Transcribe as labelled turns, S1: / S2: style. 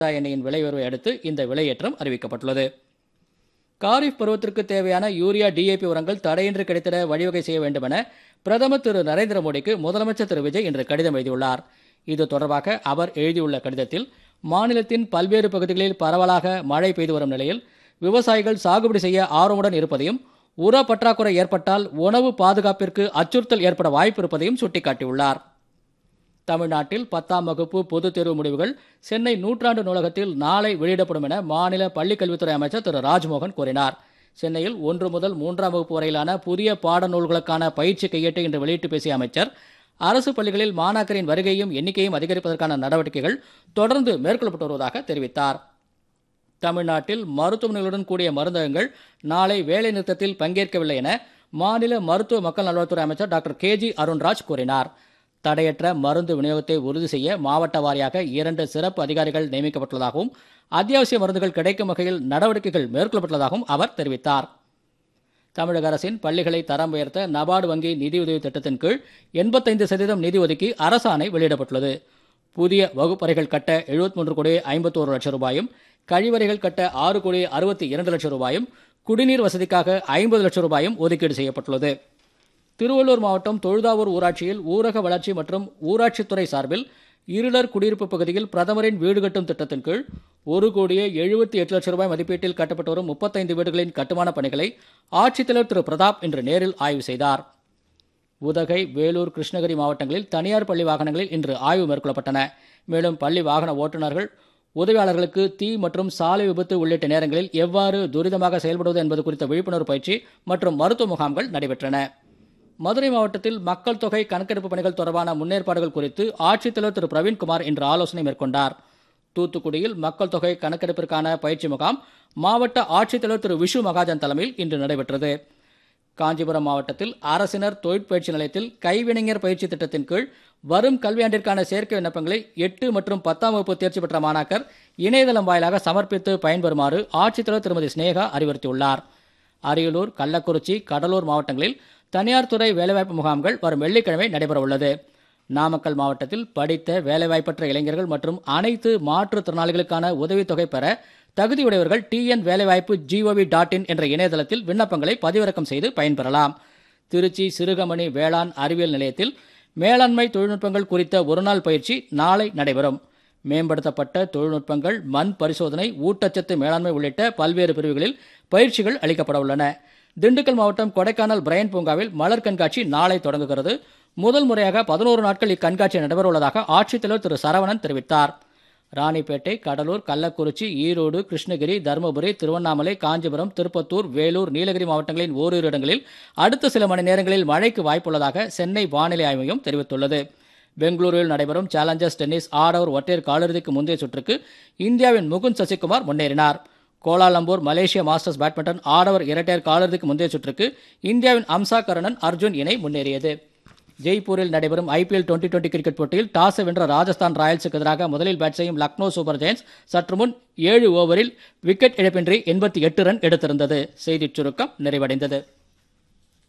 S1: எண்ணெயின் விலை உயர்வை அடுத்து இந்த விலையேற்றம் அறிவிக்கப்பட்டுள்ளது காரிஃப் பருவத்திற்கு தேவையான யூரியா டிஏபி உரங்கள் தடையின்றி கிடைத்திட வழிவகை செய்ய வேண்டும் என பிரதமர் திரு நரேந்திர மோடிக்கு முதலமைச்சர் திரு விஜய் இன்று கடிதம் எழுதியுள்ளார் இது தொடர்பாக அவர் எழுதியுள்ள கடிதத்தில் மாநிலத்தின் பல்வேறு பகுதிகளில் பரவலாக மழை பெய்து வரும் நிலையில் விவசாயிகள் சாகுபடி செய்ய ஆர்வமுடன் இருப்பதையும் உர பற்றாக்குறை ஏற்பட்டால் உணவு பாதுகாப்பிற்கு அச்சுறுத்தல் ஏற்பட வாய்ப்பு இருப்பதையும் சுட்டிக்காட்டியுள்ளார் தமிழ்நாட்டில் பத்தாம் வகுப்பு பொதுத் தேர்வு முடிவுகள் சென்னை நூற்றாண்டு நூலகத்தில் நாளை வெளியிடப்படும் என மாநில பள்ளிக்கல்வித்துறை அமைச்சர் திரு ராஜ்மோகன் கூறினார் சென்னையில் ஒன்று முதல் மூன்றாம் வகுப்பு வரையிலான புதிய பாடநூல்களுக்கான பயிற்சி கையேட்டை இன்று வெளியிட்டு பேசிய அமைச்சர் அரசு பள்ளிகளில் மாணாக்கரின் வருகையும் எண்ணிக்கையும் அதிகரிப்பதற்கான நடவடிக்கைகள் தொடர்ந்து மேற்கொள்ளப்பட்டு வருவதாக தெரிவித்தார் தமிழ்நாட்டில் மருத்துவமனைகளுடன் கூடிய மருந்தகங்கள் நாளை வேலை நிறுத்தத்தில் பங்கேற்கவில்லை என மாநில மருத்துவ மக்கள் நல்வாழ்வுத்துறை அமைச்சர் டாக்டர் கே ஜி அருண்ராஜ் கூறினார் தடையற்ற மருந்து விநியோகத்தை உறுதி செய்ய மாவட்ட வாரியாக இரண்டு சிறப்பு அதிகாரிகள் நியமிக்கப்பட்டுள்ளதாகவும் அத்தியாவசிய மருந்துகள் கிடைக்கும் வகையில் நடவடிக்கைகள் மேற்கொள்ளப்பட்டுள்ளதாகவும் அவர் தெரிவித்தார் தமிழக அரசின் பள்ளிகளை தரம் உயர்த்த நபார்டு வங்கி நிதியுதவி திட்டத்தின் கீழ் எண்பத்தைந்து சதவீதம் நிதி ஒதுக்கி அரசாணை வெளியிடப்பட்டுள்ளது புதிய வகுப்பறைகள் கட்ட 73 கோடி ஐம்பத்தோரு லட்சம் ரூபாயும் கழிவறைகள் கட்ட ஆறு கோடி அறுபத்தி இரண்டு லட்சம் ரூபாயும் குடிநீர் வசதிக்காக ஐம்பது லட்சம் ரூபாயும் ஒதுக்கீடு செய்யப்பட்டுள்ளது திருவள்ளூர் மாவட்டம் தொழுதாவூர் ஊராட்சியில் ஊரக வளர்ச்சி மற்றும் ஊராட்சித்துறை சார்பில் இருளர் குடியிருப்பு பகுதியில் பிரதமரின் வீடு கட்டும் திட்டத்தின் கீழ் ஒரு கோடியே எழுபத்தி எட்டு லட்சம் ரூபாய் மதிப்பீட்டில் கட்டப்பட்டு வரும் முப்பத்தைந்து வீடுகளின் கட்டுமான பணிகளை ஆட்சித்தலைவர் திரு பிரதாப் இன்று நேரில் ஆய்வு செய்தார் உதகை வேலூர் கிருஷ்ணகிரி மாவட்டங்களில் தனியார் பள்ளி வாகனங்களில் இன்று ஆய்வு மேற்கொள்ளப்பட்டன மேலும் பள்ளி வாகன ஓட்டுநர்கள் உதவியாளர்களுக்கு தீ மற்றும் சாலை விபத்து உள்ளிட்ட நேரங்களில் எவ்வாறு துரிதமாக செயல்படுவது என்பது குறித்த விழிப்புணர்வு பயிற்சி மற்றும் மருத்துவ முகாம்கள் நடைபெற்றன மதுரை மாவட்டத்தில் மக்கள் தொகை கணக்கெடுப்பு பணிகள் தொடர்பான முன்னேற்பாடுகள் குறித்து ஆட்சித்தலைவர் திரு பிரவீன்குமார் இன்று ஆலோசனை மேற்கொண்டார் தூத்துக்குடியில் மக்கள் தொகை கணக்கெடுப்பிற்கான பயிற்சி முகாம் மாவட்ட ஆட்சித்தலைவர் திரு விஷு மகாஜன் தலைமையில் இன்று நடைபெற்றது காஞ்சிபுரம் மாவட்டத்தில் அரசினர் தொழிற்பயிற்சி நிலையத்தில் கைவினைஞர் பயிற்சி திட்டத்தின் கீழ் வரும் கல்வியாண்டிற்கான சேர்க்கை விண்ணப்பங்களை எட்டு மற்றும் பத்தாம் வகுப்பு தேர்ச்சி பெற்ற மாணாக்கர் இணையதளம் வாயிலாக சமர்ப்பித்து பயன்பெறுமாறு ஆட்சித்தலைவர் திருமதி சினேகா அறிவுறுத்தியுள்ளார் அரியலூர் கள்ளக்குறிச்சி கடலூர் மாவட்டங்களில் தனியார் துறை வேலைவாய்ப்பு முகாம்கள் வரும் வெள்ளிக்கிழமை நடைபெறவுள்ளது நாமக்கல் மாவட்டத்தில் படித்த வேலைவாய்ப்பற்ற இளைஞர்கள் மற்றும் அனைத்து மாற்றுத்திறனாளிகளுக்கான உதவித்தொகை பெற தகுதியுடையவர்கள் டிஎன் வேலைவாய்ப்பு ஜிஓவி டாட் இன் என்ற இணையதளத்தில் விண்ணப்பங்களை பதிவிறக்கம் செய்து பயன்பெறலாம் திருச்சி சிறுகமணி வேளாண் அறிவியல் நிலையத்தில் மேலாண்மை தொழில்நுட்பங்கள் குறித்த ஒருநாள் பயிற்சி நாளை நடைபெறும் மேம்படுத்தப்பட்ட தொழில்நுட்பங்கள் மண் பரிசோதனை ஊட்டச்சத்து மேலாண்மை உள்ளிட்ட பல்வேறு பிரிவுகளில் பயிற்சிகள் அளிக்கப்பட உள்ளன திண்டுக்கல் மாவட்டம் கொடைக்கானல் பிரையன் பூங்காவில் மலர் கண்காட்சி நாளை தொடங்குகிறது முதல் முறையாக பதினோரு நாட்கள் இக்கண்காட்சி நடைபெறவுள்ளதாக ஆட்சித்தலைவர் திரு சரவணன் தெரிவித்தார் ராணிப்பேட்டை கடலூர் கள்ளக்குறிச்சி ஈரோடு கிருஷ்ணகிரி தருமபுரி திருவண்ணாமலை காஞ்சிபுரம் திருப்பத்தூர் வேலூர் நீலகிரி மாவட்டங்களின் ஓரிரு இடங்களில் அடுத்த சில மணி நேரங்களில் மழைக்கு வாய்ப்புள்ளதாக சென்னை வானிலை ஆய்வு மையம் தெரிவித்துள்ளது பெங்களூருவில் நடைபெறும் சேலஞ்சர்ஸ் டென்னிஸ் ஆடவர் ஒற்றையர் காலிறுதிக்கு முந்தைய சுற்றுக்கு இந்தியாவின் முகுந்த் சசிகுமார் முன்னேறினார் கோலாலம்பூர் மலேசிய மாஸ்டர்ஸ் பேட்மிண்டன் ஆடவர் இரட்டையர் காலிறுதிக்கு முந்தைய சுற்றுக்கு இந்தியாவின் அம்சா கரணன் அர்ஜுன் இணை முன்னேறியது ஜெய்ப்பூரில் நடைபெறும் ஐபிஎல் டுவெண்டி டுவெண்டி கிரிக்கெட் போட்டியில் டாஸ் வென்ற ராஜஸ்தான் ராயல்ஸுக்கு எதிராக முதலில் பேட் செய்யும் லக்னோ சூப்பர் ஜெயின்ஸ் சற்று முன் ஏழு ஓவரில் விக்கெட் இழப்பின்றி எண்பத்தி எட்டு ரன் எடுத்திருந்தது செய்திச் சுருக்கம் நிறைவடைந்தது